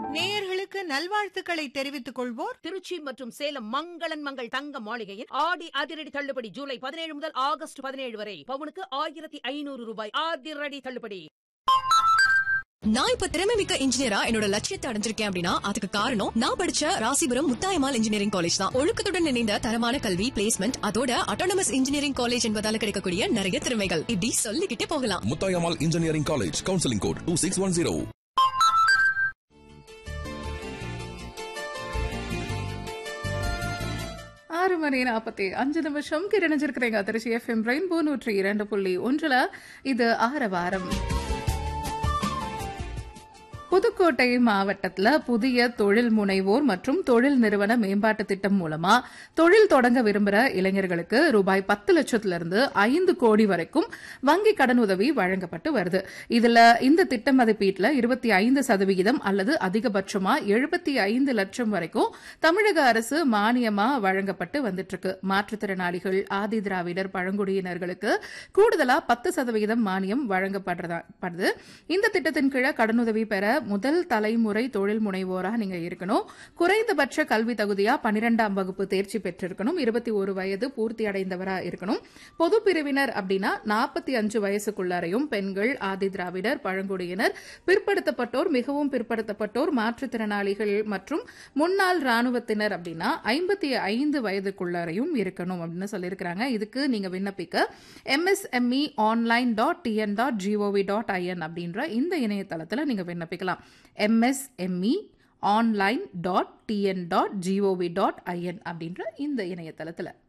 நேயர்களுக்கு நல்வாழ்த்துக்களை தெரிவித்துக் கொள்வோர் திருச்சி மற்றும் சேலம் மங்களன் மங்கள் தங்க மாளிகையின் ஆடி அதிரடி தள்ளுபடி ஜூலை பதினேழு முதல் ஆகஸ்ட் பதினேழு வரை பவுனுக்கு ஆயிரத்தி ஐநூறு ரூபாய் அதிரடி தள்ளுபடி நான் இப்ப திறமை மிக்க இன்ஜினியரா என்னோட லட்சியத்தை அடைஞ்சிருக்கேன் அப்படின்னா அதுக்கு காரணம் நான் படிச்ச ராசிபுரம் முத்தாயமால் இன்ஜினியரிங் காலேஜ் தான் ஒழுக்கத்துடன் இணைந்த தரமான கல்வி பிளேஸ்மெண்ட் அதோட அட்டானமஸ் இன்ஜினியரிங் காலேஜ் என்பதால கிடைக்கக்கூடிய நிறைய திறமைகள் இப்படி சொல்லிக்கிட்டே போகலாம் Muthayammal engineering college counselling code two six one zero ஆறு மணி நாற்பத்தி அஞ்சு நிமிஷம் கிரணிஞ்சிருக்கிறீங்க திருச்சி எஃப்எம் ரெயின்போ நூற்றி இரண்டு புள்ளி ஒன்றுல இது ஆரவாரம் புதுக்கோட்டை மாவட்டத்துல புதிய தொழில் முனைவோர் மற்றும் தொழில் நிறுவன மேம்பாட்டு திட்டம் மூலமா தொழில் தொடங்க விரும்புற இளைஞர்களுக்கு ரூபாய் பத்து லட்சத்துல இருந்து ஐந்து கோடி வரைக்கும் வங்கி கடன் உதவி வழங்கப்பட்டு வருது இதுல இந்த திட்ட மதிப்பீட்டுல இருபத்தி ஐந்து சதவிகிதம் அல்லது அதிகபட்சமா எழுபத்தி ஐந்து லட்சம் வரைக்கும் தமிழக அரசு மானியமா வழங்கப்பட்டு வந்துட்டு இருக்கு மாற்றுத்திறனாளிகள் ஆதி திராவிடர் பழங்குடியினர்களுக்கு கூடுதலா பத்து சதவிகிதம் மானியம் வழங்கப்படுறது இந்த திட்டத்தின் கீழே கடனுதவி பெற முதல் தலைமுறை தொழில் முனைவோரா நீங்க இருக்கணும் குறைந்தபட்ச கல்வி தகுதியா பன்னிரெண்டாம் வகுப்பு தேர்ச்சி பெற்றிருக்கணும் இருபத்தி ஒரு வயது பூர்த்தி அடைந்தவரா இருக்கணும் பொது பிரிவினர் அப்படின்னா நாற்பத்தி அஞ்சு வயசுக்குள்ளாரையும் பெண்கள் ஆதி திராவிடர் பழங்குடியினர் பிற்படுத்தப்பட்டோர் மிகவும் பிற்படுத்தப்பட்டோர் மாற்றுத்திறனாளிகள் மற்றும் முன்னாள் ராணுவத்தினர் அப்படின்னா ஐம்பத்தி ஐந்து வயதுக்குள்ளாரையும் இருக்கணும் அப்படின்னு சொல்லியிருக்கிறாங்க இதுக்கு நீங்க விண்ணப்பிக்க MSME online dot TN dot GOV dot IN அப்படின்ற இந்த இணையதளத்தில் நீங்க விண்ணப்பிக்கலாம் MSME online dot TN dot GOV dot IN அப்படின்ற இந்த இணையதளத்தில்